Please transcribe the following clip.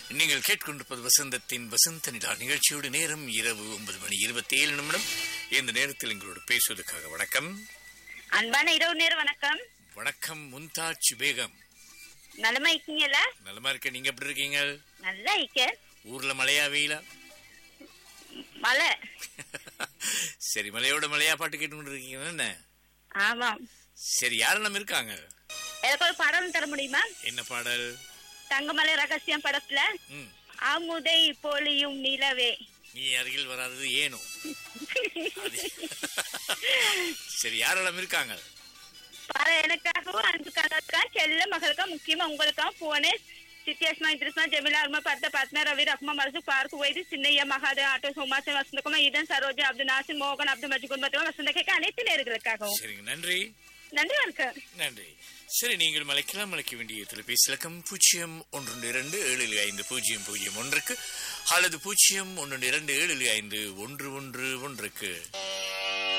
நீங்கள் கேட்கொண்டிருப்பது வசந்தத்தின் வசந்த நிலா நிகழ்ச்சியோடு நேரம் இரவு ஒன்பது மணி இருபத்தி ஏழு நிமிடம் இந்த நேரத்தில் எங்களோடு பேசுவதற்காக வணக்கம் அன்பான இரவு நேர வணக்கம் வணக்கம் மும்தாஜ் பேகம் நலமா இருக்கீங்களா நலமா இருக்க நீங்க எப்படி இருக்கீங்க நல்லா இருக்க ஊர்ல மழையா வெயிலா மழை சரி மலையோட மலையா பாட்டு கேட்டுக்கொண்டு இருக்கீங்க என்ன ஆமாம் சரி யாரெல்லாம் இருக்காங்க எனக்கு ஒரு படம் தர முடியுமா என்ன பாடல் தங்கமலை ரகசியம் படத்துல ம் ஆமுதை பொழியும் நிலவே நீ அருகில் வராதது ஏனோ அது- சரி யாரெல்லாம் இருக்காங்க பல எனக்காகவும் அன்புக்காக செல்ல மகளுக்கா முக்கியமா உங்களுக்கா போனே சித்தியாஸ்மா இந்திரஸ்மா ஜெமிலா அருமா பர்த பத்னா ரவி ரஹ்மா மரசு பார்க் வைது சின்னையா மகாதேவ் ஆட்டோ சோமாசன் வசந்தகுமார் ஈதன் சரோஜா அப்துல் நாசிர் மோகன் அப்துல் மஜி குடும்பத்துக்கும் வசந்த கேட்க அனைத்து நேர்களுக்காகவும் சரிங்க நன்றி நன்றி வணக்கம் நன்றி சரி நீங்கள் மலைக்கலாம் மலைக்க வேண்டிய தொலைபேசி இலக்கம் பூஜ்ஜியம் ஒன்று இரண்டு ஏழு ஐந்து பூஜ்ஜியம் பூஜ்ஜியம் ஒன்றுக்கு அல்லது பூஜ்ஜியம் ஒன்று இரண்டு ஏழு ஐந்து ஒன்று ஒன்று ஒன்றுக்கு